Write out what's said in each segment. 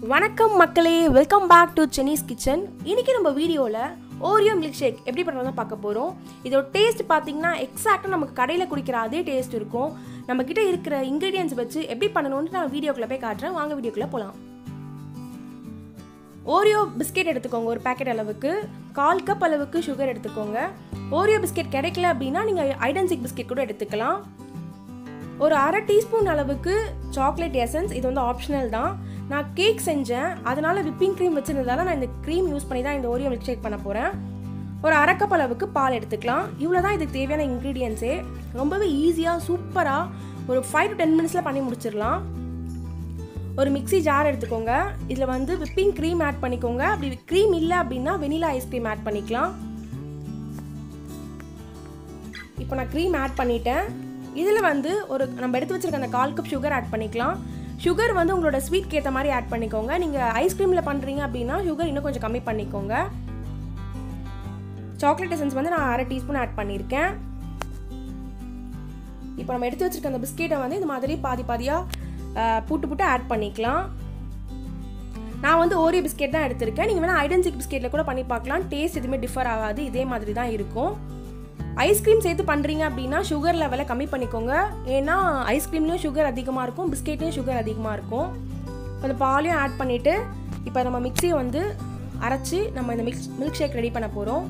வணக்கம் மக்களே welcome back to Chenni's kitchen இன்னைக்கு நம்ம வீடியோவில் ஓரியோ மில்க் ஷேக் எப்படி பண்ணுறதா பார்க்க போகிறோம் இதோட டேஸ்ட் பார்த்தீங்கன்னா எக்ஸாக்டாக நமக்கு கடையில் குடிக்கிற அதே டேஸ்ட் இருக்கும் நம்ம கிட்ட இருக்கிற இன்க்ரீடியன்ஸ் வச்சு எப்படி பண்ணணும்னு நான் வீடியோக்குள்ளே போய் காட்டுறேன் வாங்க வீடியோக்குள்ளே போகலாம் ஓரியோ பிஸ்கெட் எடுத்துக்கோங்க ஒரு பேக்கெட் அளவுக்கு கால் கப் அளவுக்கு சுகர் எடுத்துக்கோங்க ஓரியோ பிஸ்கெட் கிடைக்கல அப்படின்னா நீங்கள் ஐடன்சிக் பிஸ்கெட் கூட எடுத்துக்கலாம் ஒரு அரை டீஸ்பூன் அளவுக்கு சாக்லேட் எசன்ஸ் இது வந்து ஆப்ஷனல் தான் நான் கேக் செஞ்சேன் அதனால விப்பிங் க்ரீம் வச்சிருந்ததால நான் இந்த க்ரீம் யூஸ் பண்ணி தான் இந்த ஓரியோ மில்க் ஷேக் பண்ண போகிறேன் ஒரு அரை கப் அளவுக்கு பால் எடுத்துக்கலாம் இவ்வளோ தான் இதுக்கு தேவையான இன்க்ரீடியன்ஸே ரொம்பவே ஈஸியாக சூப்பராக ஒரு ஃபைவ் டு டென் மினிட்ஸில் பண்ணி முடிச்சிடலாம் ஒரு மிக்ஸி ஜார் எடுத்துக்கோங்க இதில் வந்து விப்பிங் க்ரீம் ஆட் பண்ணிக்கோங்க அப்படி க்ரீம் இல்லை அப்படின்னா வெனிலா ஐஸ்கிரீம் ஆட் பண்ணிக்கலாம் இப்போ நான் க்ரீம் ஆட் பண்ணிட்டேன் இதில் வந்து ஒரு நம்ம எடுத்து வச்சிருக்க அந்த கால் கப் சுகர் ஆட் பண்ணிக்கலாம் சுகர் வந்து உங்களோட ஸ்வீட்க்கு ஏற்ற மாதிரி ஆட் பண்ணிக்கோங்க நீங்கள் ஐஸ்கிரீமில் பண்ணுறீங்க அப்படின்னா சுகர் இன்னும் கொஞ்சம் கம்மி பண்ணிக்கோங்க சாக்லேட் எசன்ஸ் வந்து நான் அரை டீஸ்பூன் ஆட் பண்ணியிருக்கேன் இப்போ நம்ம எடுத்து வச்சிருக்க அந்த பிஸ்கெட்டை வந்து இந்த மாதிரி பாதி பாதியாக புட்டு புட்டு ஆட் பண்ணிக்கலாம் நான் வந்து ஓரியோ பிஸ்கெட் தான் எடுத்திருக்கேன் நீங்கள் வேணால் ஐடென்சிக் பிஸ்கெட்டில் கூட பண்ணி பார்க்கலாம் டேஸ்ட் எதுவுமே டிஃபர் ஆகாது இதே மாதிரி தான் இருக்கும் ஐஸ்கிரீம் சேர்த்து பண்ணுறீங்க அப்படின்னா சுகர் லெவலை கம்மி பண்ணிக்கோங்க ஏன்னா ஐஸ்கிரீம்லேயும் சுகர் அதிகமாக இருக்கும் பிஸ்கெட்லேயும் சுகர் அதிகமாக இருக்கும் அந்த பாலையும் ஆட் பண்ணிவிட்டு இப்போ நம்ம மிக்சியை வந்து அரைச்சி நம்ம இந்த மிக்ஸ் மில்க் ஷேக் ரெடி பண்ண போகிறோம்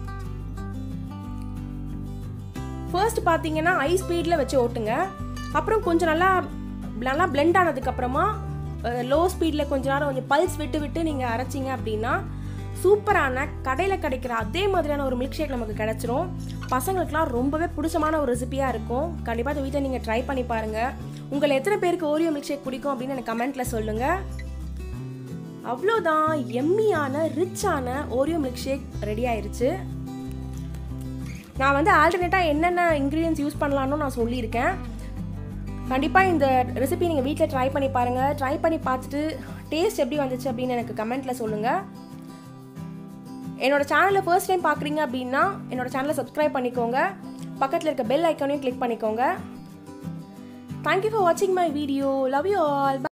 ஃபர்ஸ்ட் பார்த்தீங்கன்னா ஐ ஸ்பீடில் வச்சு ஓட்டுங்க அப்புறம் கொஞ்சம் நல்லா நல்லா பிளெண்ட் ஆனதுக்கப்புறமா லோ ஸ்பீடில் கொஞ்ச நேரம் கொஞ்சம் பல்ஸ் விட்டு விட்டு நீங்கள் அரைச்சிங்க அப்படின்னா சூப்பரான கடையில் கிடைக்கிற அதே மாதிரியான ஒரு மில்க் ஷேக் நமக்கு கிடச்சிரும் பசங்களுக்குலாம் ரொம்பவே பிடிச்சமான ஒரு ரெசிபியாக இருக்கும் கண்டிப்பாக இந்த வீட்டில் நீங்கள் ட்ரை பண்ணி பாருங்கள் உங்களை எத்தனை பேருக்கு ஓரியோ மில்க் ஷேக் பிடிக்கும் அப்படின்னு எனக்கு கமெண்ட்டில் சொல்லுங்கள் அவ்வளோதான் எம்மியான ரிச்சான ஓரியோ மில்க் ஷேக் ரெடி ஆயிருச்சு நான் வந்து ஆல்டர்னேட்டாக என்னென்ன இன்க்ரீடியன்ஸ் யூஸ் பண்ணலான்னு நான் சொல்லியிருக்கேன் கண்டிப்பாக இந்த ரெசிபி நீங்கள் வீட்டில் ட்ரை பண்ணி பாருங்கள் ட்ரை பண்ணி பார்த்துட்டு டேஸ்ட் எப்படி வந்துச்சு அப்படின்னு எனக்கு கமெண்ட்டில் சொல்லுங்கள் என்னோட சேனலை ஃபர்ஸ்ட் டைம் பார்க்குறீங்க அப்படின்னா என்னோட சேனலை சப்ஸ்கிரைப் பண்ணிக்கோங்க பக்கத்தில் இருக்க பெல் ஐக்கானையும் கிளிக் பண்ணிக்கோங்க தேங்க்யூ ஃபார் வாட்சிங் my video love you all